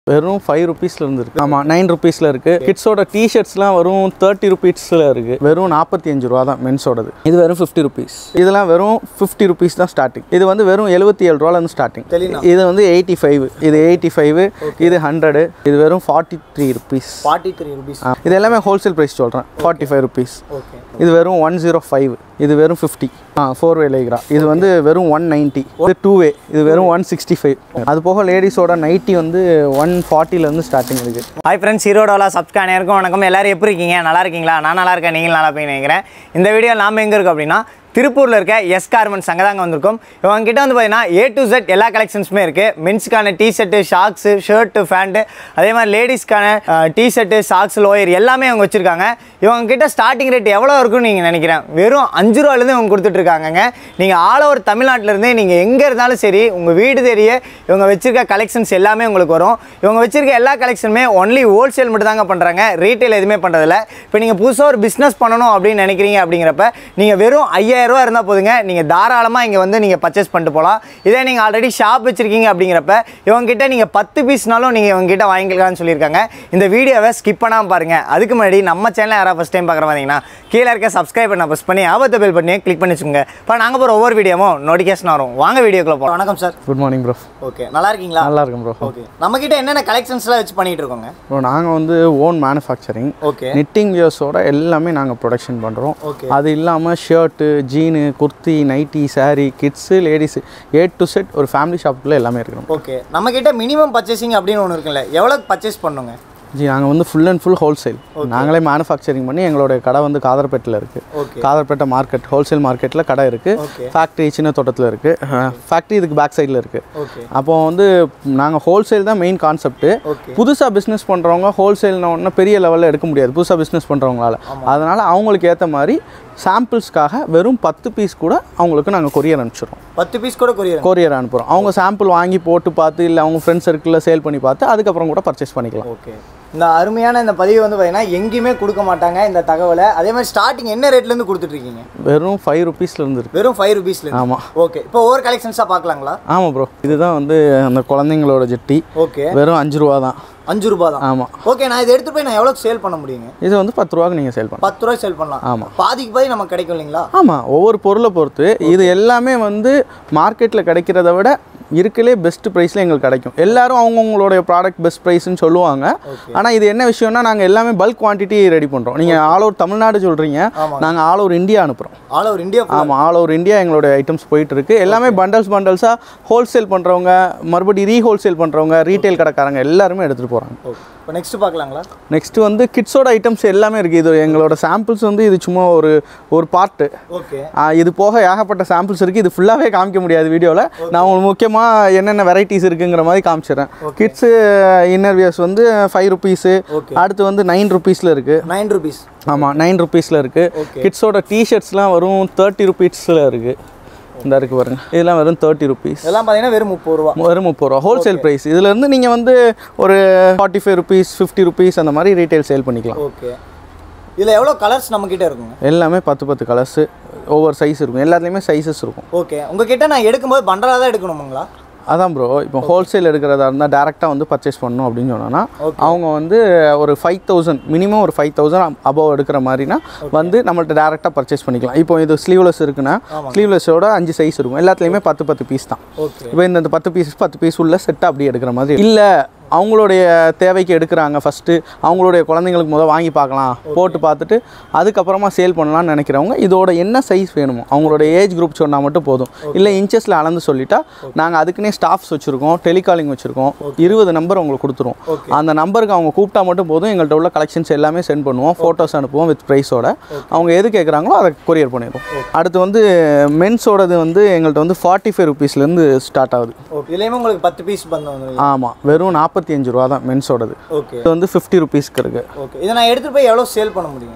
வெறும் ஃபைவ் ருபீஸ்ல இருந்து இருக்கு ஆமாம் நைன் ருபீஸில் இருக்கு கிட்ஸோட டிஷர்ட்ஸ்லாம் வரும் தேர்ட்டி ருபீஸில் இருக்கு வெறும் நாற்பத்தி அஞ்சு ரூபா தான் மென்ஸோடது இது வெறும் ஃபிஃப்டி ருபீஸ் இதெல்லாம் வெறும் ஃபிஃப்டி ருபீஸ் தான் ஸ்டார்டிங் இது வந்து வெறும் எழுபத்தி ஏழு ரூபாலேருந்து ஸ்டார்டிங் தெளினா இது வந்து எயிட்டி ஃபைவ் இது எயிட்டி ஃபைவ் இது ஹண்ட்ரடு இது வெறும் forty three rupees forty three rupees இது எல்லாமே ஹோல்சேல் ப்ரைஸ் சொல்கிறேன் ஃபார்ட்டி ஃபைவ் ருபீஸ் ஓகே இது வெறும் ஒன் ஜீரோ ஃபைவ் இது வெறும் ஃபிஃப்டி ஆ ஃபோர் வே லேக்ரா இது வந்து வெறும் ஒன் நைன்ட்டி இது டூ வே இது வெறும் ஒன் சிக்ஸ்டி ஃபைவ் அது போக லேடிஸோட நைட்டி வந்து ஒன் ஃபார்ட்டிலேருந்து ஸ்டார்டிங் இருக்குது ஹாய் ஃப்ரெண்ட்ஸ் ஈரோடோலா சப்ஸ்கிரைபருக்கும் வணக்கம் எல்லாரும் எப்படி இருக்கீங்க நல்லா இருக்கீங்களா நான் நல்லா இருக்கேன் நீங்கள் நல்லா இருப்பீங்கன்னு நினைக்கிறேன் இந்த வீடியோ நாம் எங்கே இருக்கோம் அப்படின்னா திருப்பூரில் இருக்க எஸ் கார்மெண்ட்ஸ் அங்கே தாங்க வந்திருக்கோம் இவங்க கிட்ட வந்து பார்த்தீங்கன்னா ஏ டு Z எல்லா கலெக்ஷன்ஸுமே இருக்குது மென்ஸ்க்கான டிஷர்ட்டு ஷாக்ஸு ஷர்ட்டு ஃபேண்ட்டு அதே மாதிரி லேடிஸ்க்கான டிஷர்ட்டு ஷாக்ஸ் லோயர் எல்லாமே அவங்க வச்சுருக்காங்க இவங்க கிட்ட ஸ்டார்டிங் ரேட் எவ்வளோ இருக்குன்னு நீங்கள் நினைக்கிறேன் வெறும் அஞ்சு ரூபாலேருந்து இவங்க கொடுத்துட்ருக்காங்கங்க நீங்கள் ஆல் ஓவர் தமிழ்நாட்டிலேருந்தே நீங்கள் எங்கே இருந்தாலும் சரி உங்கள் வீடு தெரிய இவங்க வச்சிருக்க கலெக்ஷன்ஸ் எல்லாமே உங்களுக்கு வரும் இவங்க வச்சிருக்க எல்லா கலெக்ஷனுமே ஒன்லி ஹோல்சேல் மட்டும் தாங்க பண்ணுறாங்க ரீட்டைல் எதுவுமே பண்ணுறதில்ல இப்போ நீங்கள் புதுசாக ஒரு பிஸ்னஸ் பண்ணணும் அப்படின்னு நினைக்கிறீங்க அப்படிங்கிறப்ப நீங்கள் வெறும் ஐயாயிரம் ரூபா இருந்தால் போதுங்க நீங்கள் தாராளமாக இங்கே வந்து நீங்கள் பர்ச்சேஸ் பண்ணிட்டு போகலாம் இதே நீங்கள் ஆல்ரெடி ஷாப் வச்சிருக்கீங்க அப்படிங்கிறப்ப இவங்ககிட்ட நீங்கள் பத்து பீஸ்னாலும் நீங்கள் இவங்ககிட்ட வாங்கிக்கலாம்னு சொல்லியிருக்காங்க இந்த வீடியோவை ஸ்கிப் பண்ணாமல் பாருங்கள் அதுக்கு முன்னாடி நம்ம சேனலை யாராவது ஃபஸ்ட் டைம் பார்க்குற பார்த்தீங்கன்னா கீழே இருக்க சப்ஸ்கிரைப் பண்ண ப்ரெஸ் பண்ணி ஆபத்து பெல் பண்ணி கிளிக் பண்ணி வச்சுக்கோங்க இப்போ நாங்கள் போகிற ஒவ்வொரு வீடியோவும் நோட்டிஃபிகேஷன் வரும் வாங்க வீடியோக்குள்ள போகிறோம் வணக்கம் sir good morning bro okay நல்லா இருக்கீங்களா நல்லா இருக்கும் ப்ரோ ஓகே நம்ம கிட்ட என்னென்ன கலெக்ஷன்ஸ்லாம் வச்சு பண்ணிட்டு இருக்கோங்க ப்ரோ நாங்கள் வந்து ஓன் மேனுஃபேக்சரிங் ஓகே நிட்டிங் வியர்ஸோட எல்லாமே நாங்கள் ப்ரொடக்ஷன் பண்ணுறோம் ஓகே அது இல்லாமல் shirt jean kurti nighty saree kids ladies A to Z ஒரு ஃபேமிலி ஷாப்புக்குள்ளே எல்லாமே இருக்கணும் ஓகே நம்ம கிட்ட மினிமம் பர்ச்சேசிங் அப்படின்னு ஒன்று இருக்குல்ல எவ்வளோக்கு பர்ச்சேஸ் பண்ணுங்க ஜி நாங்கள் வந்து ஃபுல் அண்ட் ஃபுல் ஹோல்சேல் நாங்களே மேனுஃபேக்சரிங் பண்ணி எங்களுடைய கடை வந்து காதர்பேட்டில் இருக்குது ஓகே காதர்பேட்டை மார்க்கெட் ஹோல்சேல் மார்க்கெட்டில் கடை இருக்குது ஓகே ஃபேக்ட்ரி சின்ன தோட்டத்தில் இருக்குது ஃபேக்ட்ரி இதுக்கு பேக் சைடில் இருக்குது ஓகே அப்போ வந்து நாங்கள் ஹோல்சேல் தான் மெயின் கான்செப்ட்டு ஓகே புதுசாக பிஸ்னஸ் பண்ணுறவங்க ஹோல்சேல்னு ஒன்றும் பெரிய லெவலில் எடுக்க முடியாது புதுசாக பிஸ்னஸ் பண்ணுறவங்களால அதனால் அவங்களுக்கு ஏற்ற மாதிரி சாம்பிள்ஸ்க்காக வெறும் பத்து பீஸ் கூட அவங்களுக்கு நாங்கள் கொரியர் அனுப்பிச்சிடுறோம் பத்து பீஸ் கூட கொரியர் கொரியர் அனுப்புகிறோம் அவங்க சாம்பிள் வாங்கி போட்டு பார்த்து இல்லை அவங்க ஃப்ரெண்ட்ஸ் சர்க்கிளில் சேல் பண்ணி பார்த்து அதுக்கப்புறம் கூட பர்ச்சேஸ் பண்ணிக்கலாம் ஓகே இந்த அருமையான இந்த பதிவு வந்து பார்த்தீங்கன்னா எங்கேயுமே கொடுக்க மாட்டாங்க இந்த தகவலை அதே மாதிரி ஸ்டார்டிங் என்ன ரேட்லேருந்து கொடுத்துட்ருக்கீங்க வெறும் ஃபைவ் ருபீஸ்லேருந்து இருக்கு வெறும் ஃபைவ் ருபீஸ்ல ஆமாம் ஓகே இப்போ ஒவ்வொரு கலெக்ஷன்ஸாக பார்க்கலாங்களா ஆமாம் ப்ரோ இதுதான் வந்து அந்த குழந்தைங்களோட ஜெட்டி ஓகே வெறும் அஞ்சு ரூபா தான் அஞ்சு ரூபா தான் ஆமாம் ஓகே நான் இதை எடுத்து போய் நான் எவ்வளோக்கு சேல் பண்ண முடியுங்க இது வந்து பத்து ரூபாய்க்கு நீங்கள் சேல் பண்ணலாம் பத்து ரூபாய் சேல் பண்ணலாம் ஆமாம் பாதிக்கு பாதி நமக்கு கிடைக்கும் இல்லைங்களா ஆமாம் ஒவ்வொரு பொருளை பொறுத்து இது எல்லாமே வந்து மார்க்கெட்டில் கிடைக்கிறத விட இருக்கலே பெஸ்ட் ப்ரைஸில் எங்களுக்கு கிடைக்கும் எல்லாரும் அவங்கவுங்களுடைய ப்ராடக்ட் பெஸ்ட் ப்ரைஸ்னு சொல்லுவாங்க ஓகே ஆனால் இது என்ன விஷயம்னா நாங்கள் எல்லாமே பல்க் குவான்டிட்டி ரெடி பண்ணுறோம் நீங்கள் ஆல் ஓவர் தமிழ்நாடு சொல்கிறீங்க ஆமாம். நாங்கள் ஆல் ஓவர் இந்தியா அனுப்புகிறோம் ஆல் ஓவர் இந்தியா ஆமாம் ஆல் ஓவர் இந்தியா எங்களுடைய ஐட்டம்ஸ் போயிட்டு இருக்கு எல்லாமே பண்டல்ஸ் பண்டல்ஸாக ஹோல்சேல் பண்ணுறவங்க மறுபடியும் ரீ ஹோல்சேல் பண்ணுறவங்க ரீட்டைல் கடைக்காரங்க எல்லாருமே எடுத்துகிட்டு போகிறாங்க ஓகே இப்போ நெக்ஸ்ட் பார்க்கலாங்களா நெக்ஸ்ட் வந்து கிட்ஸோட ஐட்டம்ஸ் எல்லாமே இருக்குது இது எங்களோட சாம்பிள்ஸ் வந்து இது சும்மா ஒரு ஒரு பார்ட்டு ஓகே இது போக ஏகப்பட்ட சாம்பிள்ஸ் இருக்குது இது ஃபுல்லாகவே காமிக்க முடியாது வீடியோவில் நான் உங்களுக்கு முக்கியமாக என்னென்ன வெரைட்டிஸ் இருக்குங்கிற மாதிரி காமிச்சிடுறேன் கிட்ஸு இன்னர் வியர்ஸ் வந்து ஃபைவ் ருபீஸு ஓகே அடுத்து வந்து நைன் ருபீஸில் இருக்குது நைன் ருபீஸ் ஆமாம் நைன் ருபீஸில் இருக்குது ஓகே கிட்ஸோட டிஷர்ட்ஸ்லாம் வரும் தேர்ட்டி ருபீஸில் இருக்குது இந்த இருக்குது பாருங்க இதெல்லாம் வெறும் தேர்ட்டி ருபீஸ் இதெல்லாம் பார்த்தீங்கன்னா வெறும் முப்பது ரூபா வெறும் முப்பது ரூபா ஹோல்சேல் ப்ரைஸ் இதுலேருந்து நீங்கள் வந்து ஒரு forty five rupees fifty rupees அந்த மாதிரி ரீட்டைல் சேல் பண்ணிக்கலாம் ஓகே இதில் எவ்வளோ கலர்ஸ் நம்மக்கிட்ட இருக்குங்க எல்லாமே பத்து பத்து கலர்ஸு ஒவ்வொரு சைஸ் இருக்கும் எல்லாத்துலேயுமே சைஸஸ் இருக்கும் ஓகே உங்ககிட்ட நான் எடுக்கும்போது பண்டலாக தான் எடுக்கணுமுங்களா அதான் ப்ரோ இப்போ ஹோல்சேல் எடுக்கிறதா இருந்தால் டேரெக்டாக வந்து பர்ச்சேஸ் பண்ணணும் அப்படின்னு சொன்னோன்னா அவங்க வந்து ஒரு ஃபைவ் தௌசண்ட் மினிமம் ஒரு ஃபைவ் தௌசண்ட் அபவ் எடுக்கிற மாதிரினா வந்து நம்மள்ட்ட டேரெக்டாக பர்ச்சேஸ் பண்ணிக்கலாம் இப்போ இது ஸ்லீவ்லெஸ் இருக்குன்னா ஸ்லீவ்லெஸ்ஸோட அஞ்சு சைஸ் இருக்கும் எல்லாத்துலேயுமே பத்து பத்து பீஸ் தான் ஓகே இப்போ இந்த இந்த பத்து பீஸ் பத்து பீஸ் உள்ள செட்டாக அப்படியே எடுக்கிற மாதிரி இல்லை அவங்களுடைய தேவைக்கு எடுக்கிறாங்க ஃபஸ்ட்டு அவங்களுடைய குழந்தைங்களுக்கு முதல் வாங்கி பார்க்கலாம் போட்டு பார்த்துட்டு அதுக்கப்புறமா சேல் பண்ணலாம்னு நினைக்கிறவங்க இதோட என்ன சைஸ் வேணுமோ அவங்களோட ஏஜ் குரூப் சொன்னால் மட்டும் போதும் இல்லை இன்ச்சஸில் அளந்து சொல்லிட்டா நாங்கள் அதுக்குன்னே ஸ்டாஃப்ஸ் வச்சுருக்கோம் டெலிகாலிங் வச்சுருக்கோம் இருபது நம்பர் உங்களுக்கு கொடுத்துருவோம் Okay. அந்த நம்பருக்கு அவங்க கூப்பிட்டா மட்டும் போதும் எங்கள்கிட்ட உள்ள கலெக்ஷன்ஸ் எல்லாமே சென்ட் பண்ணுவோம் ஃபோட்டோஸ் அனுப்புவோம் வித் ப்ரைஸோட அவங்க எது கேட்குறாங்களோ அதை கொரியர் பண்ணிடுவோம் அடுத்து வந்து மென்ஸோடது வந்து எங்கள்கிட்ட வந்து ஃபார்ட்டி ஃபைவ் ருபீஸ்லேருந்து ஸ்டார்ட் ஆகுது ஓகே இதுலேயுமே உங்களுக்கு பத்து பீஸ் பந்தம் வந்துருங்க ஆமாம் வெறும் நாற்பத்தி அஞ்சு ரூபா தான் மென்ஸோடது ஓகே இது வந்து ஃபிஃப்டி ருபீஸ்க்கு இருக்குது ஓகே இதை நான் எடுத்துகிட்டு போய் எவ்வளோ சேல் பண்ண முடியும்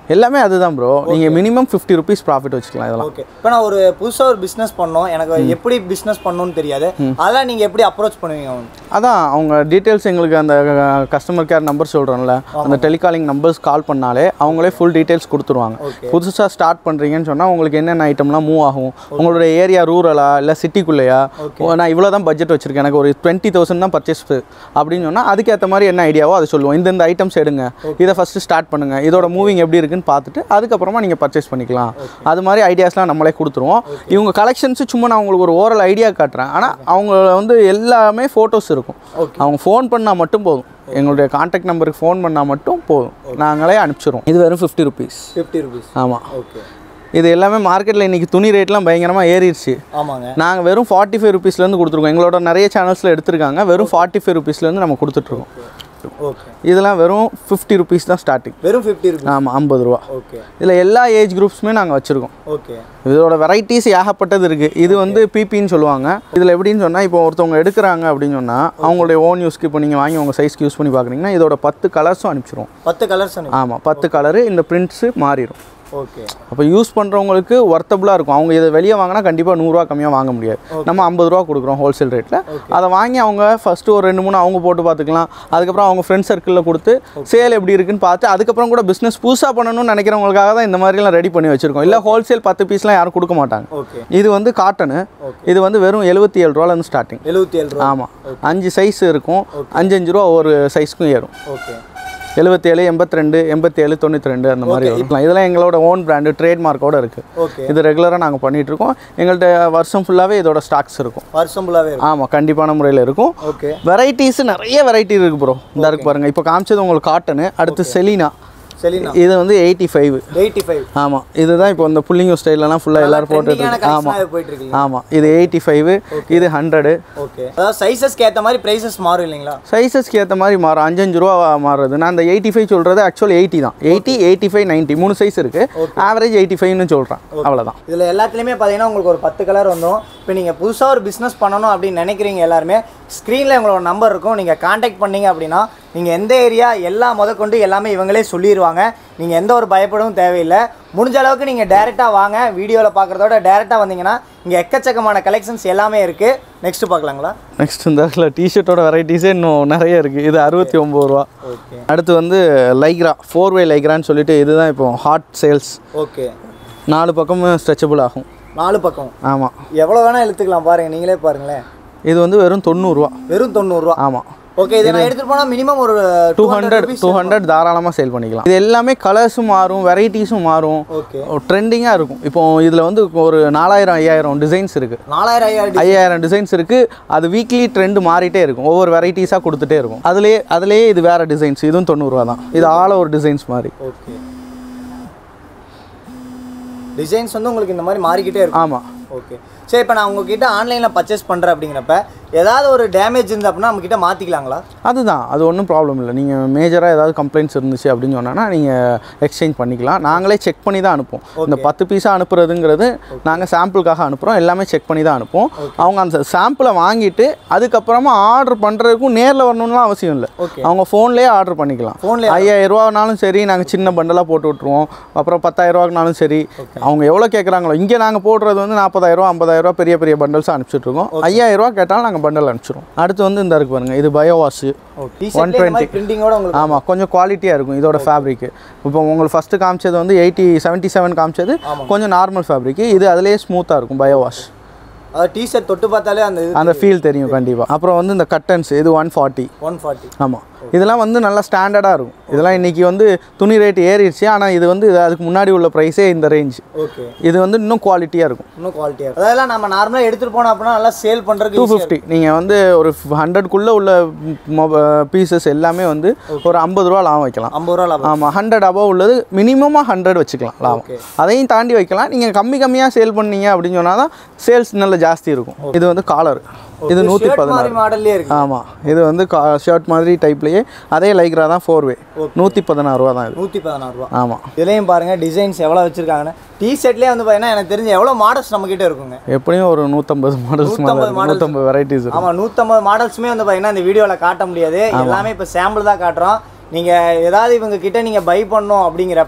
எல்லாமே அதுதான் ப்ரோ நீங்கள் மினிமம் ஃபிஃப்டி ருபீஸ் ப்ராஃபிட் வச்சுக்கலாம் இதெல்லாம் ஓகே இப்போ நான் ஒரு புதுசாக ஒரு பிஸ்னஸ் பண்ணோம் எனக்கு எப்படி பிஸ்னஸ் பண்ணணும்னு தெரியாது அதெல்லாம் நீங்கள் எப்படி அப்ரோச் பண்ணுவீங்க அவங்க அதான் அவங்க டீட்டெயில்ஸ் எங்களுக்கு அந்த கஸ்டமர் கேர் நம்பர் சொல்கிறோம்ல அந்த டெலிகாலிங் நம்பர்ஸ் கால் பண்ணாலே அவங்களே ஃபுல் டீட்டெயில்ஸ் கொடுத்துருவாங்க புதுசாக ஸ்டார்ட் பண்ணுறீங்கன்னு சொன்னால் உங்களுக்கு என்னென்ன ஐட்டம்லாம் மூவ் ஆகும் உங்களுடைய ஏரியா ரூரலா இல்லை சிட்டிக்குள்ளேயா நான் இவ்வளோ தான் பட்ஜெட் வச்சுருக்கேன் எனக்கு ஒரு டுவெண்ட்டி தௌசண்ட் தான் பர்ச்சேஸ் அப்படின்னு சொன்னால் அதுக்கேற்ற மாதிரி என்ன ஐடியாவோ அதை சொல்லுவோம் இந்த இந்த ஐட்டம்ஸ் எடுங்க இதை ஃபஸ்ட்டு ஸ்டார்ட் பண்ணுங்கள் இதோட மூவிங் எப்படி இருக்குன்னு பார்த்துட்டு அதுக்கப்புறமா நீங்கள் பர்ச்சேஸ் பண்ணிக்கலாம் அது மாதிரி ஐடியாஸ்லாம் நம்மளே கொடுத்துருவோம் இவங்க கலெக்ஷன்ஸு சும்மா நான் உங்களுக்கு ஒரு ஓரல் ஐடியா காட்டுறேன் ஆனால் அவங்க வந்து எல்லாமே ஃபோட்டோஸ் இருக்கும் அவங்க ஃபோன் பண்ணால் மட்டும் போதும் எங்களுடைய காண்டாக்ட் நம்பருக்கு ஃபோன் பண்ணால் மட்டும் போதும் நாங்களே அனுப்பிச்சிடுவோம் இது வெறும் ஃபிஃப்டி ருபீஸ் ஃபிஃப்டி ருபீஸ் ஆமாம் ஓகே இது எல்லாமே மார்க்கெட்டில் இன்றைக்கி துணி ரேட்லாம் பயங்கரமாக ஏறிடுச்சு ஆமாங்க நாங்கள் வெறும் ஃபார்ட்டி ஃபைவ் ருபீஸ்லேருந்து கொடுத்துருக்கோம் எங்களோட நிறைய சேனல்ஸில் எடுத்திருக்காங்க வெறும் ஃபார்ட்டி ஃபைவ் ருபீஸ்லேருந்து நம்ம கொடுத்துட்ருக்கோம் ஓகே இதெல்லாம் வெறும் ஃபிஃப்டி ருபீஸ் தான் ஸ்டார்டிங் வெறும் ஃபிஃப்டி ருபீஸ் ஆமாம் ஐம்பது ரூபா ஓகே இதில் எல்லா ஏஜ் குரூப்ஸுமே நாங்கள் வச்சுருக்கோம் ஓகே இதோட வெரைட்டிஸ் ஏகப்பட்டது இருக்குது இது வந்து பிபின்னு சொல்லுவாங்க இதில் எப்படின்னு சொன்னால் இப்போ ஒருத்தவங்க எடுக்கிறாங்க அப்படின்னு சொன்னால் அவங்களுடைய ஓன் யூஸ்க்கு இப்போ நீங்கள் வாங்கி உங்கள் சைஸ்க்கு யூஸ் பண்ணி பார்க்குறீங்கன்னா இதோட பத்து கலர்ஸும் அனுப்பிச்சிருவோம் பத்து கலர்ஸ் ஆமாம் பத்து கலரு இந்த பிரிண்ட்ஸு மாறிடும் ஓகே அப்போ யூஸ் பண்ணுறவங்களுக்கு ஒர்த்தபுளாக இருக்கும் அவங்க இதை வெளியே வாங்கினா கண்டிப்பாக நூறுரூவா கம்மியாக வாங்க முடியாது நம்ம ஐம்பது ரூபா கொடுக்குறோம் ஹோல்சேல் ரேட்டில் அதை வாங்கி அவங்க ஃபஸ்ட்டு ஒரு ரெண்டு மூணு அவங்க போட்டு பார்த்துக்கலாம் அதுக்கப்புறம் அவங்க ஃப்ரெண்ட் சர்க்கிளில் கொடுத்து சேல் எப்படி இருக்குன்னு பார்த்து அதுக்கப்புறம் கூட பிஸ்னஸ் புதுசாக பண்ணணும்னு நினைக்கிறவங்களுக்காக தான் இந்த மாதிரிலாம் ரெடி பண்ணி வச்சுருக்கோம் இல்லை ஹோல்சேல் பத்து பீஸ்லாம் யாரும் கொடுக்க மாட்டாங்க ஓகே இது வந்து காட்டனு இது வந்து வெறும் எழுபத்தி ஏழு ரூபாலேருந்து ஸ்டார்டிங் எழுபத்தி ஏழு ரூபா ஆமாம் அஞ்சு சைஸ் இருக்கும் அஞ்சு அஞ்சு ரூபா ஒரு சைஸ்க்கும் ஏறும் ஓகே எழுபத்தேழு எண்பத்தி ரெண்டு எண்பத்தி ஏழு தொண்ணூற்றி ரெண்டு அந்த மாதிரி இருக்கலாம் இதெல்லாம் எங்களோட ஓன் பிராண்டு ட்ரேட்மார்க்கோட இருக்குது ஓகே இது ரெகுலராக நாங்கள் பண்ணிட்டு இருக்கோம் எங்கள்கிட்ட வருஷம் ஃபுல்லாகவே இதோட ஸ்டாக்ஸ் இருக்கும் வருஷம் ஃபுல்லாகவே இருக்கும் ஆமாம் கண்டிப்பான முறையில் இருக்கும் ஓகே வெரைட்டிஸ் நிறைய வெரைட்டி இருக்குது ப்ரோ இந்த இருக்கு பாருங்கள் இப்போ காமிச்சது உங்களுக்கு காட்டனு அடுத்து செலினா செலினா இது வந்து எயிட்டி ஃபைவ் எயிட்டி ஃபைவ் ஆமாம் இதுதான் இப்போ இந்த புள்ளிங்க ஸ்டைலெலாம் ஃபுல்லாக எல்லாரும் போட்டுட்டு இருக்கு ஆமாம் போயிட்டு இருக்கு ஆமாம் இது எயிட்டி ஃபைவ் இது ஹண்ட்ரடு ஓகே அதாவது சைஸஸ்க்கு ஏற்ற மாதிரி ப்ரைஸஸ் மாறும் இல்லைங்களா சைஸஸ்க்கு ஏற்ற மாதிரி மாறும் அஞ்சஞ்சு ரூபா மாறுறது நான் அந்த எயிட்டி ஃபைவ் சொல்கிறது ஆக்சுவலி எயிட்டி தான் எயிட்டி எயிட்டி ஃபைவ் நைன்ட்டி மூணு சைஸ் இருக்குது ஆவரேஜ் எயிட்டி ஃபைவ்னு சொல்கிறேன் அவ்வளோதான் இதில் எல்லாத்துலேயுமே பார்த்தீங்கன்னா உங்களுக்கு ஒரு பத்து கலர் வந்துடும் இப்போ நீங்கள் புதுசாக ஒரு பிஸ்னஸ் பண்ணணும் அப்படின்னு நினைக்கிறீங்க எல்லாருமே ஸ்க்ரீனில் உங்களோட நம்பர் இருக்கும் நீங்கள் காண்டாக்ட் பண்ணீங்க அப்படின்னா நீங்கள் எந்த ஏரியா எல்லா முதற்கொண்டு எல்லாமே இவங்களே சொல்லிடுவாங்க நீங்கள் எந்த ஒரு பயப்படவும் தேவையில்லை முடிஞ்ச அளவுக்கு நீங்கள் டேரெக்டாக வாங்க வீடியோவில் பார்க்குறதோட டேரெக்டாக வந்தீங்கன்னா இங்கே எக்கச்சக்கமான கலெக்ஷன்ஸ் எல்லாமே இருக்குது நெக்ஸ்ட்டு பார்க்கலாங்களா நெக்ஸ்ட் இந்த இடத்துல டிஷர்ட்டோட வெரைட்டிஸே இன்னும் நிறைய இருக்குது இது அறுபத்தி ஒம்பது ரூபா ஓகே அடுத்து வந்து லைக்ரா ஃபோர் வே லைக்ரான்னு சொல்லிட்டு இதுதான் இப்போ ஹாட் சேல்ஸ் ஓகே நாலு பக்கமும் ஸ்ட்ரெச்சபிள் ஆகும் நாலு பக்கம் ஆமாம் எவ்வளோ வேணால் இழுத்துக்கலாம் பாருங்கள் நீங்களே பாருங்களேன் இது வந்து வெறும் தொண்ணூறுரூவா வெறும் தொண்ணூறுரூவா ஆமாம் ஓகே இதை நான் எடுத்துகிட்டு போனால் மினிமம் ஒரு டூ ஹண்ட்ரட் டூ ஹண்ட்ரட் தாராளமாக சேல் பண்ணிக்கலாம் இது எல்லாமே கலர்ஸும் மாறும் வெரைட்டிஸும் மாறும் ஓகே ட்ரெண்டிங்காக இருக்கும் இப்போ இதில் வந்து ஒரு நாலாயிரம் ஐயாயிரம் டிசைன்ஸ் இருக்குது நாலாயிரம் ஐயாயிரம் ஐயாயிரம் டிசைன்ஸ் இருக்குது அது வீக்லி ட்ரெண்ட் மாறிட்டே இருக்கும் ஒவ்வொரு வெரைட்டிஸாக கொடுத்துட்டே இருக்கும் அதுலேயே அதுலேயே இது வேறு டிசைன்ஸ் இதுவும் தொண்ணூறுரூவா தான் இது ஆல் ஓவர் டிசைன்ஸ் மாதிரி ஓகே டிசைன்ஸ் வந்து உங்களுக்கு இந்த மாதிரி மாறிக்கிட்டே இருக்கும் ஆமாம் ஓகே சரி இப்போ நான் உங்ககிட்ட ஆன்லைனில் பர்ச்சேஸ் பண்ணுறேன் அப்படிங்கிறப்ப ஏதாவது ஒரு டேமேஜ் இருந்து அப்படின்னா நம்மக்கிட்ட மாற்றிக்கலாங்களா அதுதான் அது ஒன்றும் ப்ராப்ளம் இல்லை நீங்கள் மேஜராக ஏதாவது கம்ப்ளைண்ட்ஸ் இருந்துச்சு அப்படின்னு சொன்னோன்னா நீங்கள் எக்ஸ்சேஞ்ச் பண்ணிக்கலாம் நாங்களே செக் பண்ணி தான் அனுப்போம் இந்த பத்து பீஸாக அனுப்புறதுங்கிறது நாங்கள் சாம்பிளுக்காக அனுப்புகிறோம் எல்லாமே செக் பண்ணி தான் அனுப்புவோம் அவங்க அந்த சாம்பிளை வாங்கிட்டு அதுக்கப்புறமா ஆர்டர் பண்ணுறதுக்கும் நேரில் வரணும்லாம் அவசியம் இல்லை Okay. அவங்க ஃபோன்லேயே ஆர்டர் பண்ணிக்கலாம் ஃபோன்லேயே ஐயாயிரம் ரூபானாலும் சரி நாங்கள் சின்ன பண்டலாக போட்டு விட்ருவோம் அப்புறம் பத்தாயிரம் ரூபாக்குனாலும் சரி அவங்க எவ்வளோ கேட்குறாங்களோ இங்கே நாங்கள் போடுறது வந்து நாற்பதாயிரம் ஐம்பதாயிரம் ரூபா பெரிய பெரிய பண்டல்ஸ் அனுப்பிச்சிட்டு இருக்கோம் ஐயாயிரம் ரூபா கேட்டாலும் நாங்கள் பண்டல் அனுப்பிச்சிடுவோம் அடுத்து வந்து இந்த இருக்கு பாருங்க இது பயோவாஷு டிஷர்ட்ல இந்த மாதிரி பிரிண்டிங்கோட உங்களுக்கு ஆமாம் கொஞ்சம் குவாலிட்டியாக இருக்கும் இதோட ஃபேப்ரிக்கு இப்போ உங்களுக்கு ஃபஸ்ட்டு காமிச்சது வந்து எயிட்டி செவன்ட்டி செவன் காமிச்சது கொஞ்சம் நார்மல் ஃபேப்ரிக்கு இது அதுலேயே ஸ்மூத்தாக இருக்கும் பயோவாஷ் அதாவது டிஷர்ட் தொட்டு பார்த்தாலே அந்த இது அந்த ஃபீல் தெரியும் கண்டிப்பாக அப்புறம் வந்து இந்த கட்டன்ஸ் இது ஒன் ஃபார்ட்டி ஒன் ஃபார்ட்டி ஆமாம் இதெல்லாம் வந்து நல்லா ஸ்டாண்டர்டாக இருக்கும் இதெல்லாம் இன்றைக்கி வந்து துணி ரேட் ஏறிடுச்சு ஆனால் இது வந்து இது அதுக்கு முன்னாடி உள்ள ப்ரைஸே இந்த ரேஞ்ச் ஓகே இது வந்து இன்னும் குவாலிட்டியாக இருக்கும் இன்னும் குவாலிட்டியாக அதெல்லாம் நம்ம நார்மலாக எடுத்துகிட்டு போனோம் அப்படின்னா நல்லா சேல் டூ பண்ணுறதுக்கு ஃபிஃப்டி நீங்கள் வந்து ஒரு ஹண்ட்ரட்குள்ளே உள்ள பீசஸ் எல்லாமே வந்து ஒரு ஐம்பது ரூபா லாபம் வைக்கலாம் ஐம்பது ரூபா லாபம் ஆமாம் ஹண்ட்ரட் அபவ் உள்ளது மினிமமாக ஹண்ட்ரட் வச்சுக்கலாம் லாபம் Okay. அதையும் தாண்டி வைக்கலாம் நீங்கள் கம்மி கம்மியாக சேல் பண்ணீங்க அப்படின்னு சொன்னால் தான் சேல்ஸ் நல்ல ஜாஸ்தி இருக்கும் இது வந்து காலர் இது நூற்றி Shirt பதினாறு மாதிரி மாடல்லே இருக்கு ஆமாம் இது வந்து ஷர்ட் மாதிரி டைப்லேயே அதே லைக்ரா தான் ஃபோர் வே நூற்றி பதினாறு ரூபா தான் இது நூற்றி பதினாறு ரூபா ஆமாம் இதுலேயும் பாருங்கள் டிசைன்ஸ் எவ்வளோ வச்சுருக்காங்கன்னு டிஷர்ட்லேயே வந்து பார்த்தீங்கன்னா எனக்கு தெரிஞ்ச எவ்வளோ மாடல்ஸ் நம்மக்கிட்ட இருக்குங்க எப்படியும் ஒரு நூற்றம்பது மாடல்ஸ் மாதிரி models. நூற்றம்பது வெரைட்டிஸ் இருக்கும் ஆமாம் நூற்றம்பது மாடல்ஸுமே வந்து பார்த்தீங்கன்னா இந்த வீடியோவில் காட்ட முடியாது எல்லாமே இப்போ சாம்பிள் தான் காட்டுறோம் நீங்கள் ஏதாவது இவங்க கிட்ட நீங்கள் பை பண்ணோம் அப்படிங்கிறப்ப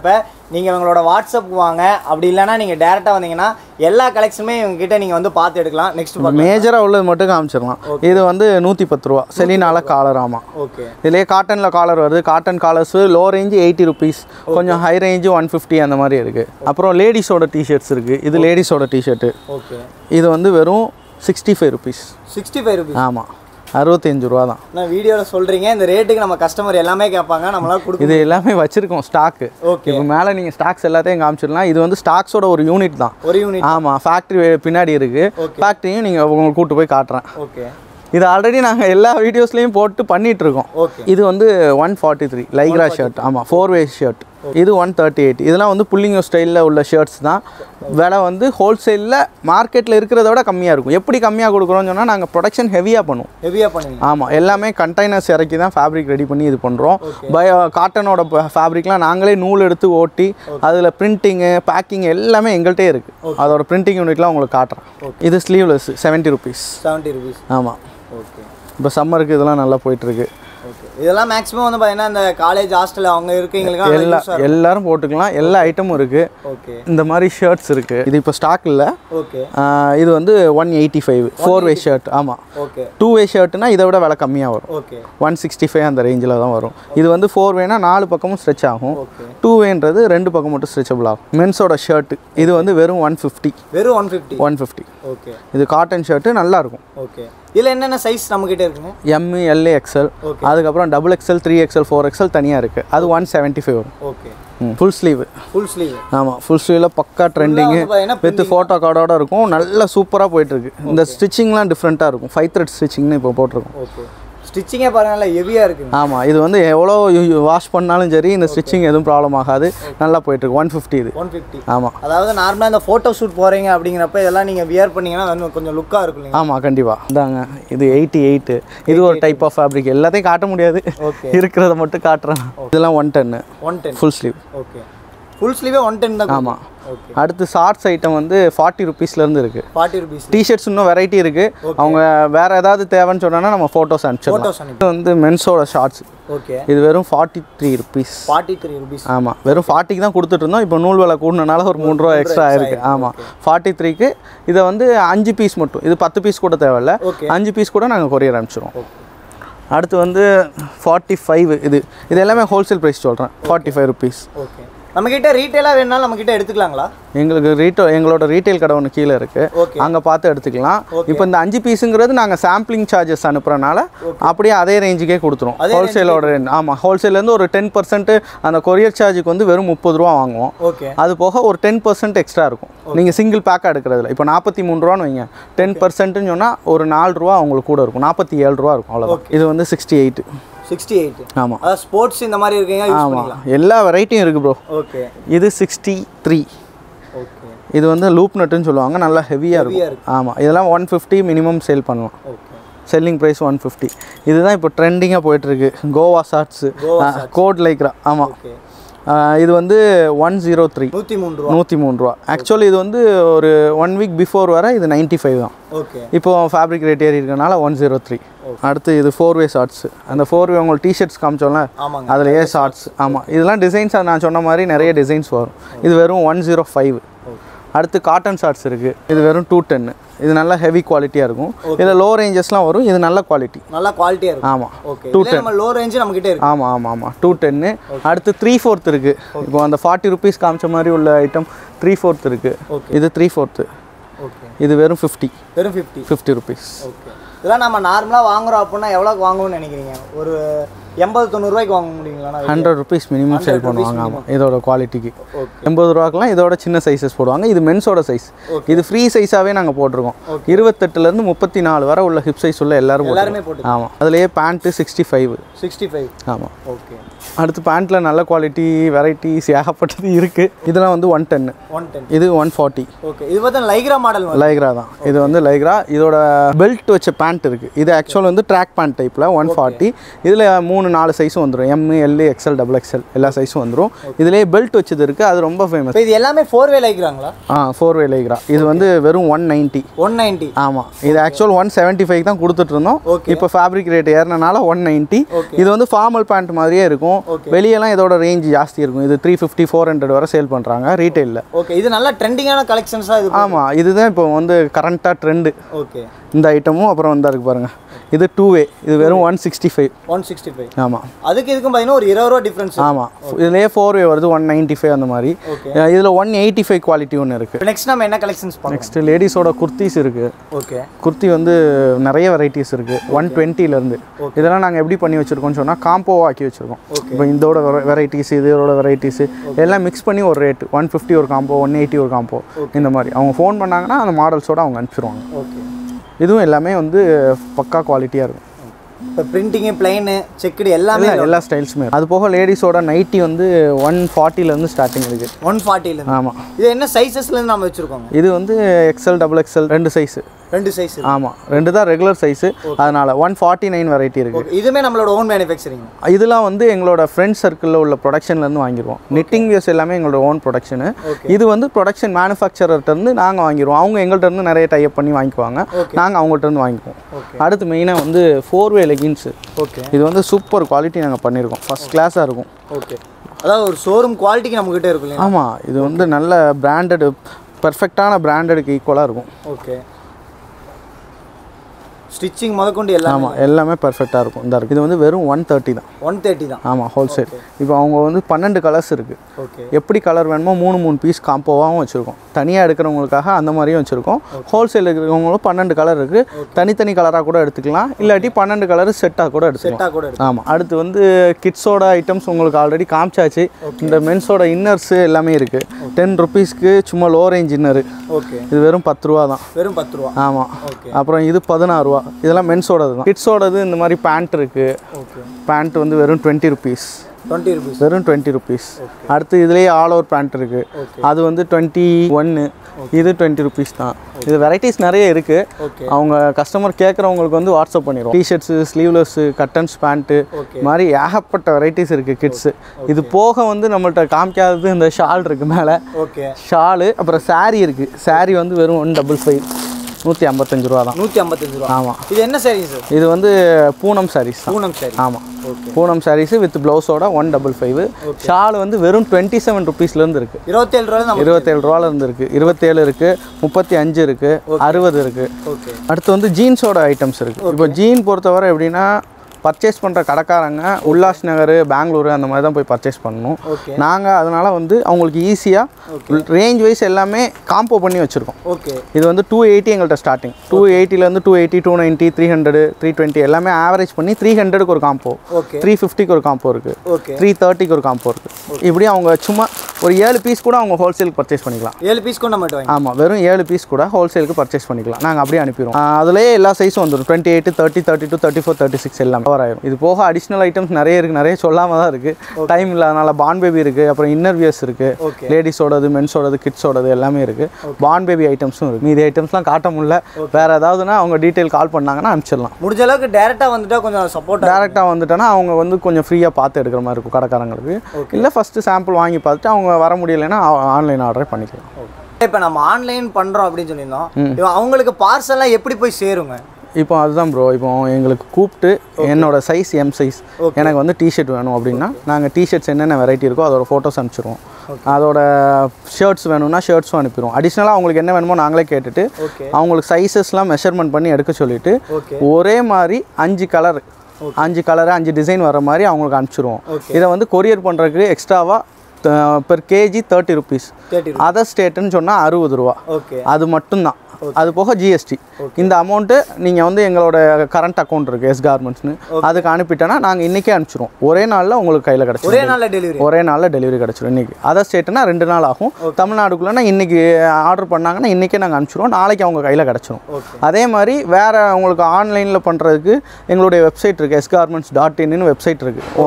நீங்கள் இவங்களோட வாட்ஸ்அப் வாங்க அப்படி இல்லைன்னா நீங்கள் டேரெக்டாக வந்தீங்கன்னா எல்லா கலெக்ஷனுமே இவங்க கிட்ட நீங்கள் வந்து பார்த்து எடுக்கலாம் நெக்ஸ்ட் மேஜராக உள்ளது மட்டும் காமிச்சிடலாம் இது வந்து நூற்றி பத்து ரூபா செலினால காலர் ஆமாம் ஓகே இதுலேயே காட்டனில் காலர் வருது cotton collars low range eighty rupees கொஞ்சம் ஹை ரேஞ்சு ஒன் ஃபிஃப்டி அந்த மாதிரி இருக்குது அப்புறம் லேடிஸோட டிஷர்ட்ஸ் இருக்குது இது லேடிஸோட டிஷர்ட்டு ஓகே இது வந்து வெறும் sixty five rupees sixty five rupees ஆமாம் அறுபத்தஞ்சு ரூபா தான் நான் வீடியோவில் சொல்கிறீங்க இந்த ரேட்டுக்கு நம்ம கஸ்டமர் எல்லாமே கேட்பாங்க நம்மளால கொடுக்க இது எல்லாமே வச்சுருக்கோம் ஸ்டாக்கு ஓகே இப்போ மேலே நீங்கள் ஸ்டாக்ஸ் எல்லாத்தையும் காமிச்சிடலாம் இது வந்து ஸ்டாக்ஸோட ஒரு யூனிட் தான் ஒரு யூனிட் ஆமாம் ஃபேக்ட்ரி பின்னாடி இருக்குது ஃபேக்ட்ரியும் நீங்கள் உங்களுக்கு கூட்டு போய் காட்டுறேன் ஓகே இது ஆல்ரெடி நாங்கள் எல்லா வீடியோஸ்லையும் போட்டு பண்ணிட்டு இருக்கோம் ஓகே இது வந்து one forty three lycra shirt ஆமாம் ஃபோர் வே ஷர்ட் இது ஒன் தேர்ட்டி எயிட் இதெல்லாம் வந்து புல்லிங்கோ ஸ்டைலில் உள்ள ஷர்ட்ஸ் தான் விலை வந்து ஹோல்சேலில் மார்க்கெட்டில் இருக்கிறத விட கம்மியாக இருக்கும் எப்படி கம்மியாக கொடுக்குறோம்னு சொன்னால் நாங்கள் ப்ரொடக்ஷன் ஹெவியாக பண்ணுவோம் ஹெவியாக பண்ணுவீங்க ஆமாம் எல்லாமே கண்டெய்னர்ஸ் இறக்கி தான் ஃபேப்ரிக் ரெடி பண்ணி இது பண்ணுறோம் பயோ காட்டனோட ஃபேப்ரிக்லாம் நாங்களே நூல் எடுத்து ஓட்டி அதில் பிரிண்டிங்கு பேக்கிங் எல்லாமே எங்கள்கிட்டே இருக்குது அதோட பிரிண்டிங் யூனிட்லாம் உங்களுக்கு காட்டுறேன் இது sleeveless seventy rupees seventy rupees ஆமாம் ஓகே இப்போ சம்மருக்கு இதெல்லாம் நல்லா போயிட்டுருக்கு ஓகே இதெல்லாம் மேக்ஸிமம் வந்து பார்த்தீங்கன்னா இந்த காலேஜ் ஹாஸ்டல் அவங்க இருக்கீங்களுக்கு எல்லா எல்லாரும் போட்டுக்கலாம் எல்லா ஐட்டமும் இருக்குது ஓகே இந்த மாதிரி ஷர்ட்ஸ் இருக்குது இது இப்போ ஸ்டாக் இல்லை ஓகே இது வந்து one eighty five four way shirt ஆமாம் ஓகே டூ வே ஷர்ட்னா இதை விட விலை கம்மியாக வரும் ஓகே ஒன் சிக்ஸ்டி ஃபைவ் அந்த ரேஞ்சில் தான் வரும் இது வந்து ஃபோர் வேனா நாலு பக்கமும் ஸ்ட்ரெச் ஆகும் ஓகே டூ வேன்றது ரெண்டு பக்கம் மட்டும் ஸ்ட்ரெச்சபிள் ஆகும் மென்ஸோட ஷர்ட் இது வந்து வெறும் ஒன் ஃபிஃப்டி வெறும் one fifty one fifty okay இது காட்டன் ஷர்ட்டு நல்லா இருக்கும் ஓகே இதில் என்னென்ன சைஸ் நம்மக்கிட்ட இருக்குங்க எம்மு எல்ஏ எக்ஸ்எல் Okay. அதுக்கப்புறம் double XL three XL four XL தனியாக இருக்குது அது ஒன் செவன்ட்டி ஃபைவ் வரும் okay full sleeve full sleeve ஆமாம் ஃபுல் ஸ்லீவில் பக்கா ட்ரெண்டிங்கு வந்து பார்த்தீங்கன்னா வித் ஃபோட்டோ கார்டோட இருக்கும் நல்லா சூப்பராக போயிட்டுருக்கு இந்த ஸ்டிச்சிங்லாம் டிஃப்ரெண்ட்டாக இருக்கும் ஃபைவ் த்ரெட் ஸ்டிச்சிங்னு இப்போ போட்டிருக்கோம் ஓகே ஸ்டிச்சிங்கே பாருங்க நல்லா ஹெவியாக இருக்குங்க ஆமாம் இது வந்து எவ்வளோ வாஷ் பண்ணாலும் சரி இந்த ஸ்டிச்சிங் எதுவும் ப்ராப்ளம் ஆகாது நல்லா போயிட்டுருக்கு ஒன் ஃபிஃப்டி இது ஒன் ஃபிஃப்டி ஆமாம் அதாவது நார்மலாக இந்த ஃபோட்டோ ஷூட் போகிறீங்க அப்படிங்கிறப்ப இதெல்லாம் நீங்கள் வியர் பண்ணீங்கன்னா வந்து கொஞ்சம் லுக்காக இருக்கும் இல்லைங்க ஆமாம் கண்டிப்பாக இதாங்க இது எயிட்டி எயிட்டு இது ஒரு டைப் ஆஃப் ஃபேப்ரிக் எல்லாத்தையும் காட்ட முடியாது ஓகே இருக்கிறத மட்டும் காட்டுறேன் இதெல்லாம் ஒன் டென்னு one ten full sleeve okay full ஸ்லீவே ஒன் டென் தான் ஆமாம் ஓகே அடுத்து ஷார்ட்ஸ் ஐட்டம் வந்து ஃபார்ட்டி ருபீஸ்லேருந்து இருக்குது ஃபார்ட்டி ருபீஸ் டிஷர்ட்ஸ் இன்னும் வெரைட்டி இருக்குது அவங்க வேறு ஏதாவது தேவைன்னு சொன்னா நம்ம ஃபோட்டோஸ் அனுப்பிச்சிடலாம் ஃபோட்டோஸ் அனுப்பி இது வந்து மென்ஸோட ஷார்ட்ஸ் ஓகே இது வெறும் forty three rupees forty three rupees ஆமாம் வெறும் ஃபார்ட்டிக்கு தான் கொடுத்துட்டு இருந்தோம் இப்போ நூல் விலை கூடினால ஒரு மூணு ரூபா எக்ஸ்ட்ரா ஆயிருக்கு ஆமாம் ஃபார்ட்டி த்ரீக்கு இதை வந்து அஞ்சு பீஸ் மட்டும் இது பத்து பீஸ் கூட தேவையில்ல ஓகே அஞ்சு பீஸ் கூட நாங்கள் கொரியர் அனுப்பிச்சிடுவோம் ஓகே அடுத்து வந்து ஃபார்ட்டி ஃபைவ் இது இது எல்லாமே ஹோல்சேல் ப்ரைஸ் சொல்கிறேன் ஃபார்ட்டி ஃபைவ் ருபீஸ் ஓகே நம்மக்கிட்ட ரீட்டெயிலாக வேணுனாலும் நம்மக்கிட்ட எடுத்துக்கலாங்களா எங்களுக்கு ரீட்டோ எங்களோட ரீட்டைல் கடை ஒன்று கீழே இருக்குது ஓகே அங்கே பார்த்து எடுத்துக்கலாம் இப்போ இந்த அஞ்சு பீஸுங்கிறது நாங்கள் சாம்பிளிங் சார்ஜஸ் அனுப்புறனால அப்படியே அதே ரேஞ்சுக்கே கொடுத்துரும் ஹோல்சேலோட ஆமாம் ஹோல்சேல்லேருந்து ஒரு டென் பர்சன்ட் அந்த கொரியர் சார்ஜுக்கு வந்து வெறும் முப்பது ரூபா வாங்குவோம் ஓகே அது போக ஒரு டென் பர்சன்ட் எக்ஸ்ட்ரா இருக்கும் நீங்கள் சிங்கிள் பேக்காக எடுக்கிறதுல இப்போ நாற்பத்தி மூணு ரூபான்னு வைங்க டென் பர்சன்ட்னு சொன்னால் ஒரு நாலு ரூபா உங்களுக்கு கூட இருக்கும் நாற்பத்தி ஏழு ரூபா இருக்கும் அவ்வளோதான் இது வந்து சிக்ஸ்டி எயிட் சிக்ஸ்டி எயிட் ஆமாம் அதாவது ஸ்போர்ட்ஸ் இந்த மாதிரி இருக்கீங்க யூஸ் ஆமாம் பண்ணிக்கலாம் எல்லா வெரைட்டியும் இருக்குது ப்ரோ ஓகே இது சிக்ஸ்டி த்ரீ ஓகே இது வந்து லூப் நட்டுன்னு சொல்லுவாங்க நல்லா ஹெவியாக Heavy-ஆ இருக்கும் ஆமாம் இதெல்லாம் ஒன் ஃபிஃப்டி மினிமம் சேல் பண்ணலாம் okay selling price one fifty இதுதான் இப்போ ட்ரெண்டிங்காக போயிட்டுருக்கு Goa shorts Goa coat lycra ஆமாம் ஓகே இது வந்து ஒன் ஜீரோ த்ரீ நூற்றி மூணு ரூபா நூற்றி மூணு ரூபா ஆக்சுவலி இது வந்து ஒரு ஒன் வீக் பிஃபோர் வர இது நைன்ட்டி ஃபைவ் தான் ஓகே இப்போ ஃபேப்ரிக் ரேட் ஏறி இருக்கனால ஒன் ஜீரோ த்ரீ அடுத்து இது ஃபோர் வே ஷார்ட்ஸ் அந்த ஃபோர் வே உங்களுக்கு டிஷர்ட்ஸ் காமிச்சோம்ல ஆமாங்க அதுலேயே ஷார்ட்ஸ் ஆமாம் இதெல்லாம் டிசைன்ஸ் நான் சொன்ன மாதிரி நிறைய டிசைன்ஸ் வரும் இது வெறும் ஒன் ஜீரோ ஃபைவ் அடுத்து காட்டன் ஷார்ட்ஸ் இருக்குது இது வெறும் டூ டென்னு இது நல்லா ஹெவி குவாலிட்டியாக இருக்கும் இதில் லோ ரேஞ்சஸ்லாம் வரும் இது நல்ல குவாலிட்டி நல்லா குவாலிட்டியாக இருக்கும் ஆமாம் ஓகே இதே நம்ம லோ ரேஞ்சு நம்மக்கிட்ட இருக்கு ஆமாம் ஆமாம் ஆமாம் டூ டென்னு அடுத்து த்ரீ ஃபோர்த் இருக்குது இப்போ அந்த ஃபார்ட்டி ருபீஸ் காமிச்ச மாதிரி உள்ள ஐட்டம் த்ரீ ஃபோர்த் இருக்குது Okay. இது த்ரீ ஃபோர்த்து ஓகே இது வெறும் ஃபிஃப்டி வெறும் ஃபிஃப்டி ஃபிஃப்டி ருபீஸ் ஓகே இதெல்லாம் நம்ம நார்மலாக வாங்குறோம் அப்படின்னா எவ்வளோக்கு வாங்குவோம்னு நினைக்கிறீங்க ஒரு எண்பது தொண்ணூறுரூவாய்க்கு வாங்க முடியுங்களா ஹண்ட்ரட் ருபீஸ் மினிமம் சேல் பண்ணுவாங்க ஆமாம் இதோட குவாலிட்டிக்கு ஓகே எண்பது ரூபாக்கெலாம் இதோட சின்ன சைஸஸ் போடுவாங்க இது மென்ஸோட சைஸ் இது ஃப்ரீ சைஸாகவே நாங்கள் போட்டிருக்கோம் இருபத்தெட்டுலேருந்து முப்பத்தி நாலு வரை உள்ள ஹிப் சைஸ் உள்ள எல்லாரும் எல்லாருமே போட்டிருக்கோம். ஆமாம் அதுலேயே pant sixty five sixty five ஆமாம் ஓகே அடுத்து பேண்ட்டில் நல்ல குவாலிட்டி வெரைட்டிஸ் ஏகப்பட்டது இருக்குது இதெல்லாம் வந்து ஒன் டென்னு ஒன் டென் இது ஒன் ஃபார்ட்டி ஓகே இது பார்த்தா லைக்ரா மாடல் லைக்ரா தான் இது வந்து லைக்ரா இதோட பெல்ட் வச்ச பேண்ட் இருக்குது இது ஆக்சுவல் வந்து ட்ராக் பேண்ட் டைப்பில் ஒன் ஃபார்ட்டி இதில் மூணு மூணு நாலு சைஸும் வந்துடும் M L XL double XL எல்லா சைஸும் வந்துடும் இதுலேயே பெல்ட் வச்சது இருக்குது அது ரொம்ப ஃபேமஸ் இப்போ இது எல்லாமே ஃபோர் வே லைக்கிறாங்களா ஆ ஃபோர் வே லைக்ரா இது வந்து வெறும் ஒன் நைன்ட்டி ஒன் நைன்ட்டி ஆமாம் இது ஆக்சுவல் ஒன் செவன்ட்டி ஃபைவ் தான் கொடுத்துட்டு இருந்தோம் Okay. இப்போ ஃபேப்ரிக் ரேட் ஏறினால ஒன் நைன்ட்டி Okay. இது வந்து ஃபார்மல் பேண்ட் மாதிரியே இருக்கும் Okay. வெளியெல்லாம் இதோட ரேஞ்ச் ஜாஸ்தி இருக்கும் இது த்ரீ ஃபிஃப்டி ஃபோர் ஹண்ட்ரட் வரை சேல் பண்ணுறாங்க ரீட்டெயிலில் ஓகே இது நல்லா ட்ரெண்டிங்கான கலெக்ஷன்ஸாக இது ஆமாம் இதுதான் இப்போ வந்து கரண்ட்டாக ட்ரெண்டு ஓகே இந்த ஐட்டமும் அப்புறம் வந்தா இருக்கு பாருங்க இது டூ வே இது வெறும் one sixty five one sixty five ஆமாம் அதுக்கு இதுக்கும் பார்த்தீங்கன்னா ஒரு இருபது ரூபா டிஃப்ரென்ஸ் ஆமாம் இதுலேயே ஃபோர் வே வருது ஒன் நைன்ட்டி ஃபைவ் அந்த மாதிரி Okay. இதில் ஒன் எயிட்டி ஃபைவ் குவாலிட்டி ஒன்று இருக்குது இப்போ நெக்ஸ்ட் நம்ம என்ன கலெக்ஷன்ஸ் பார்க்கலாம் நெக்ஸ்ட் லேடிஸோட குர்த்திஸ் இருக்குது ஓகே குர்த்தி வந்து நிறைய வெரைட்டிஸ் இருக்குது ஒன் டுவெண்ட்டிலேருந்து இதெல்லாம் நாங்கள் எப்படி பண்ணி வச்சுருக்கோம்னு சொன்னால் காம்போவாக ஆக்கி வச்சுருக்கோம் Okay. இப்போ இதோட வெரைட்டிஸ் இதோட வெரைட்டிஸ் எல்லாம் மிக்ஸ் பண்ணி ஒரு ரேட் ஒன் ஃபிஃப்டி ஒரு காம்போ ஒன் எயிட்டி ஒரு காம்போ இந்த மாதிரி அவங்க ஃபோன் பண்ணாங்கன்னா அந்த மாடல்ஸோட அவங்க அனுப்பிச்சிருவாங்க ஓகே இதுவும் எல்லாமே வந்து பக்கா குவாலிட்டியாக இருக்கும் இப்போ பிரிண்டிங்கு பிளைனு செக்குடு எல்லாமே எல்லா எல்லா ஸ்டைல்ஸுமே அது போக லேடிஸோட நைட்டி வந்து ஒன் ஃபார்ட்டிலேருந்து ஸ்டார்டிங் இருக்குது ஒன் ஃபார்ட்டிலேருந்து ஆமாம் இது என்ன சைஸஸ்லேருந்து நம்ம வச்சுருக்கோங்க இது வந்து எக்ஸ்எல் டபுள் எக்ஸ்எல் ரெண்டு சைஸு ரெண்டு சைஸ் ஆமாம் ரெண்டு தான் ரெகுலர் சைஸு அதனால் ஒன் ஃபார்ட்டி நைன் வெரைட்டி இருக்குது ஓகே இதுவுமே நம்மளோட ஓன் மேனுஃபேக்சரிங் இதெல்லாம் வந்து எங்களோட ஃப்ரெண்ட் சர்க்கிளில் உள்ள ப்ரொடக்ஷன்லேருந்து வாங்கிடுவோம் நிட்டிங் வியர்ஸ் எல்லாமே எங்களோட ஓன் ப்ரொடக்ஷனு Okay. இது வந்து ப்ரொடக்ஷன் மேனுஃபேக்சரர்கிட்டருந்து நாங்கள் வாங்கிடுவோம் அவங்க எங்கள்கிட்ட இருந்து நிறைய டைப் பண்ணி வாங்கிக்குவாங்க Okay. நாங்கள் அவங்கள்ட்ட இருந்து வாங்கிக்குவோம் ஓகே அடுத்து மெயினாக வந்து ஃபோர் வே லெகின்ஸு ஓகே இது வந்து சூப்பர் குவாலிட்டி நாங்கள் பண்ணியிருக்கோம் ஃபஸ்ட் கிளாஸாக இருக்கும் ஓகே அதாவது ஒரு ஷோரூம் குவாலிட்டிக்கு நம்மக்கிட்ட இருக்கும் இல்லையா ஆமாம் இது வந்து நல்ல பிராண்டடு பர்ஃபெக்டான பிராண்டடுக்கு ஈக்குவலாக இருக்கும் ஓகே ஸ்டிச்சிங் முதற்கொண்டு எல்லாமே ஆமாம் எல்லாமே பர்ஃபெக்டாக இருக்கும் இந்த இது வந்து வெறும் ஒன் தேர்ட்டி தான் ஒன் தேர்ட்டி தான் ஆமாம் ஹோல்சேல் இப்போ அவங்க வந்து பன்னெண்டு கலர்ஸ் இருக்குது ஓகே எப்படி கலர் வேணுமோ மூணு மூணு பீஸ் காம்போவாகவும் வச்சுருக்கோம் தனியாக எடுக்கிறவங்களுக்காக அந்த மாதிரியும் வச்சுருக்கோம் ஹோல்சேல் இருக்கிறவங்களும் பன்னெண்டு கலர் இருக்குது தனித்தனி கலராக கூட எடுத்துக்கலாம் இல்லாட்டி பன்னெண்டு கலர் செட்டாக கூட எடுத்துக்கலாம் செட்டாக கூட இருக்கு ஆமாம் அடுத்து வந்து கிட்ஸோட ஐட்டம்ஸ் உங்களுக்கு ஆல்ரெடி காமிச்சாச்சு இந்த மென்ஸோட இன்னர்ஸு எல்லாமே இருக்குது டென் ருபீஸ்க்கு சும்மா லோ ரேஞ்ச் இன்னரு ஓகே இது வெறும் பத்து ரூபா தான் வெறும் பத்து ரூபா ஆமாம் ஓகே அப்புறம் இது பதினாறு ரூபா இதெல்லாம் மென்ஸோடது தான் கிட்ஸோடது இந்த மாதிரி பேண்ட் இருக்குது ஓகே பேண்ட் வந்து வெறும் டுவெண்ட்டி ருபீஸ் டுவெண்ட்டி ருபீஸ் வெறும் டுவெண்ட்டி ருபீஸ் அடுத்து இதுலேயே ஆல் ஓவர் பேண்ட் இருக்குது Okay. அது வந்து டுவெண்ட்டி ஒன்று இது டுவெண்ட்டி ருபீஸ் தான் இது வெரைட்டிஸ் நிறைய இருக்குது ஓகே அவங்க கஸ்டமர் கேட்குறவங்களுக்கு வந்து வாட்ஸ்அப் பண்ணிடுவோம் T shirts sleeveless cottons pant okay மாதிரி ஏகப்பட்ட வெரைட்டிஸ் இருக்குது கிட்ஸு இது போக வந்து நம்மள்ட்ட காமிக்காதது இந்த ஷால் இருக்குது மேலே ஓகே ஷாலு அப்புறம் saree இருக்குது saree வந்து வெறும் ஒன் டபுள் ஃபைவ் நூற்றி ஐம்பத்தஞ்சு ரூபா தான் நூற்றி ஐம்பத்தஞ்சு ரூபா ஆமாம் இது என்ன சரிங்க சார் இது வந்து பூனம் sarees தான் பூனம் சரி ஆமாம் ஓகே பூனம் sarees வித் ப்ளவுஸோட ஒன் டபுள் ஃபைவ் ஷால் வந்து வெறும் டுவெண்ட்டி செவன் ருபீஸ்லேருந்து இருக்குது இருபத்தேழு ரூபா நம்ம இருபத்தேழு ரூபால இருந்து இருக்குது இருபத்தேழு இருக்குது முப்பத்தி அஞ்சு இருக்குது அறுபது இருக்குது ஓகே அடுத்து வந்து ஜீன்ஸோட ஐட்டம்ஸ் இருக்குது இப்போ ஜீன் பொறுத்தவரை எப்படின்னா பர்ச்சேஸ் பண்ணுற கடைக்காரங்க உல்லாஸ் நகர் பெங்களூரு அந்த மாதிரி தான் போய் பர்ச்சேஸ் பண்ணணும் ஓகே நாங்கள் அதனால் வந்து அவங்களுக்கு ஈஸியாக ரேஞ்ச் வைஸ் எல்லாமே காம்போ பண்ணி வச்சுருக்கோம் ஓகே இது வந்து டூ எயிட்டி எங்கள்கிட்ட ஸ்டார்டிங் டூ எயிட்டிலேருந்து two eighty two ninety three hundred three twenty எல்லாமே ஆவரேஜ் பண்ணி த்ரீ ஹண்ட்ரடுக்கு ஒரு காம்போ ஓகே த்ரீ ஃபிஃப்டிக்கு ஒரு காம்போ இருக்குது ஓகே த்ரீ தேர்ட்டிக்கு ஒரு காம்போ இருக்குது இப்படி அவங்க சும்மா ஒரு ஏழு பீஸ் கூட அவங்க ஹோல்சேலுக்கு பர்ச்சேஸ் பண்ணிக்கலாம் ஏழு பீஸ் கொண்டு நம்ம வாங்கி ஆமாம் வெறும் ஏழு பீஸ் கூட ஹோல்சேலுக்கு பர்ச்சேஸ் பண்ணிக்கலாம் நாங்கள் அப்படியே அனுப்பிடுவோம் அதுலேயே எல்லா சைஸும் வந்துடும் twenty eight thirty thirty two thirty four thirty six எல்லாம் கவர் ஆயிரும் இது போக அடிஷ்னல் ஐட்டம்ஸ் நிறைய இருக்குது நிறைய சொல்லாமல் தான் இருக்குது டைம் இல்லாதனால பான் பேபி இருக்குது அப்புறம் இன்னர் வியர்ஸ் இருக்குது ஓகே லேடிஸோடது மென்ஸோடது கிட்ஸோடது எல்லாமே இருக்குது பான் பேபி ஐட்டம்ஸும் இருக்குது மீதி ஐட்டம்ஸ்லாம் காட்ட முடியல வேறு ஏதாவதுனா அவங்க டீட்டெயில் கால் பண்ணாங்கன்னா அனுப்பிச்சிடலாம் முடிஞ்ச அளவுக்கு டேரெக்டாக வந்துட்டா கொஞ்சம் சப்போர்ட் டேரெக்டாக வந்துட்டோன்னா அவங்க வந்து கொஞ்சம் ஃப்ரீயாக பார்த்து எடுக்கிற மாதிரி இருக்கும் கடைக்காரங்களுக்கு இல்லை ஃபஸ்ட்டு சாம்பிள் வாங்கி பார்த்துட்டு அவங்க வர முடியலைன்னா ஆன்லைன் ஆர்டரே பண்ணிக்கலாம் இப்போ நம்ம ஆன்லைன் பண்ணுறோம் அப்படின்னு சொல்லியிருந்தோம் இப்போ அவங்களுக்கு பார்சல்லாம் எப்படி போய் சேருங்க இப்போ அதுதான் ப்ரோ இப்போ எங்களுக்கு கூப்பிட்டு என்னோட சைஸ் எம் சைஸ் எனக்கு வந்து டிஷர்ட் வேணும் அப்படின்னா நாங்கள் டிஷர்ட்ஸ் என்னென்ன வெரைட்டி இருக்கோ அதோட ஃபோட்டோஸ் அனுப்பிச்சிருவோம் அதோட ஷர்ட்ஸ் வேணும்னா ஷர்ட்ஸும் அனுப்பிடுவோம் அடிஷ்னலாக அவங்களுக்கு என்ன வேணுமோ நாங்களே கேட்டுட்டு ஓகே அவங்களுக்கு சைஸஸ்லாம் மெஷர்மெண்ட் பண்ணி எடுக்க சொல்லிட்டு ஓகே ஒரே மாதிரி அஞ்சு கலர் அஞ்சு கலரு அஞ்சு டிசைன் வர மாதிரி அவங்களுக்கு அனுப்பிச்சிருவோம் Okay. இதை வந்து கொரியர் பண்ணுறதுக்கு எக்ஸ்ட்ராவாக per KG thirty rupees thirty other ஸ்டேட்டுன்னு சொன்னால் அறுபது ரூபா ஓகே அது மட்டும்தான் அது போக ஜிஎஸ்டி இந்த அமௌண்ட்டு நீங்கள் வந்து எங்களோட கரண்ட் அக்கௌண்ட் இருக்குது எஸ் கார்மெண்ட்ஸ்னு அதுக்கு அனுப்பிட்டேன்னா நாங்கள் இன்றைக்கே அனுப்பிச்சிருவோம் ஒரே நாளில் உங்களுக்கு கையில் ஒரே கிடச்சிரும் நாளில் டெலிவரி ஒரே நாளில் டெலிவரி கிடச்சிரும் இன்றைக்கி அதர் ஸ்டேட்னா ரெண்டு நாள் ஆகும் தமிழ்நாடுக்குள்ளேனா இன்றைக்கி ஆர்டர் பண்ணாங்கன்னா இன்றைக்கே நாங்கள் அனுப்பிச்சிருவோம் நாளைக்கு அவங்க கையில் கிடச்சிரும் ஓகே அதே மாதிரி வேறு உங்களுக்கு ஆன்லைனில் பண்ணுறதுக்கு எங்களுடைய வெப்சைட் இருக்குது S garments dot in website இருக்குது ஓனா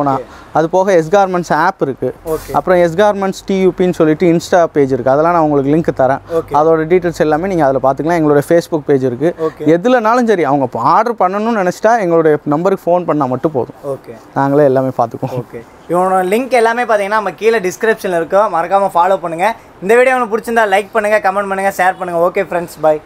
அது போக எஸ் கார்மெண்ட்ஸ் ஆப் இருக்குது ஓகே அப்புறம் எஸ் கார்மெண்ட்ஸ் டியூபின்னு சொல்லிட்டு இன்ஸ்டா பேஜ் இருக்குது அதெல்லாம் நான் உங்களுக்கு லிங்க் தரேன் Okay. அதோட டீட்டெயில்ஸ் எல்லாமே நீங்கள் அதில் பார்த்துக்கலாம் எங்களோட ஃபேஸ்புக் பேஜ் இருக்குது Okay. எதுலனாலும் சரி அவங்க ஆர்டர் பண்ணணும்னு நினச்சிட்டா எங்களுடைய நம்பருக்கு ஃபோன் பண்ணால் மட்டும் போதும் ஓகே நாங்களே எல்லாமே பார்த்துக்குவோம் ஓகே இவனோட லிங்க் எல்லாமே பார்த்தீங்கன்னா நம்ம கீழே டிஸ்கிரிப்ஷனில் இருக்கும் மறக்காமல் ஃபாலோ பண்ணுங்கள் இந்த வீடியோ உங்களுக்கு பிடிச்சிருந்தா லைக் பண்ணுங்கள் கமெண்ட் பண்ணுங்கள் ஷேர் பண்ணுங்கள் ஓகே ஃப்ரெண்ட்ஸ் பை